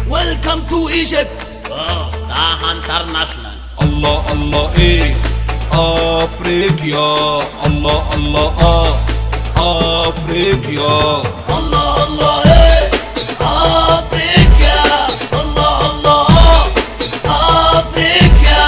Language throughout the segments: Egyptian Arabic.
ويلكم تو ايجيبت ده انترناشونال الله الله ايه افريقيا الله الله اه افريقيا الله الله ايه افريقيا الله الله اه افريقيا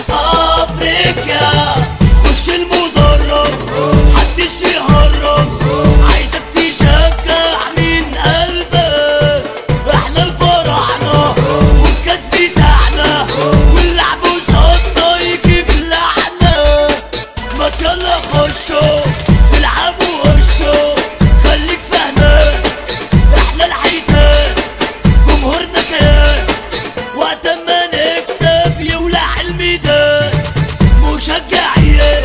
افريقيا خش المدرج محدش يهرب عايزك تشجع من قلبك احنا الفراعنه والكاس بتاعنا واللعب قصادنا يجيب لعنه ما يلا خشوا العبوا وشوا خليك فاهمان احنا الحيتان جمهورنا كيان وقت ما نكسب يولع الميدان مشجعين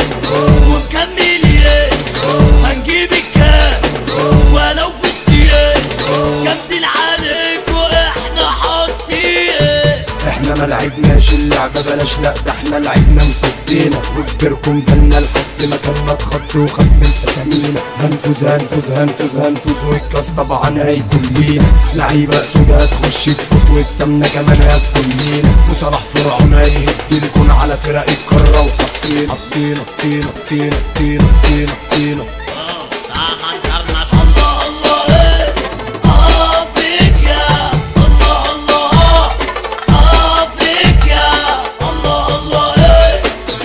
ومكملين هنجيب الكاس ولو في السيان جامدين عليك واحنا حاطين احنا ما لعبناش اللعبة بلاش لا ده احنا لعبنا وسدينا وكبركم جالنا لحد ما كان اتخط وخد من اسامينا هنفوز هنفوز هنفوز هنفوز والكاس طبعا هيكون لينا لعيبة اسود هتخش تفوت والتمنة كمان هتكون لينا وصلاح فرعون هيهد الكون على فرق القارة وحطينا حطينا حطينا حطينا حطينا حطينا حطينا ده انترناشونال الله الله ايه افريقيا الله الله افريقيا الله الله ايه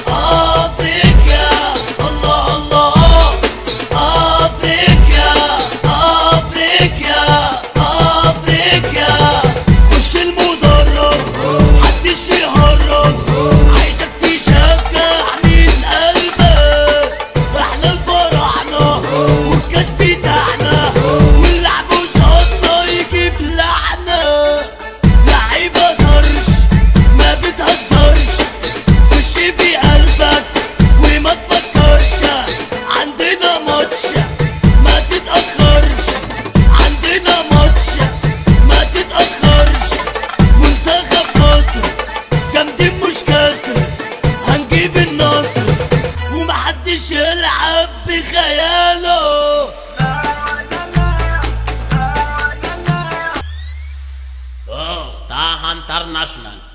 افريقيا الله الله افريقيا افريقيا افريقيا خش المدرج محدش يهرب عايزك تشجع من قلبك احنا الفراعنه والكاس بتاعنا واللعب قصادنا يجيب لعنه لعيبه طرش ما بتهزرش خش بقلبك وما تفكرش عندنا ماتش ما تتأخرش عندنا ماتش ما تتأخرش منتخب مصر جامدين مش كسر هنجيب النصر ومحدش يلعب بخياله ده انترناشونال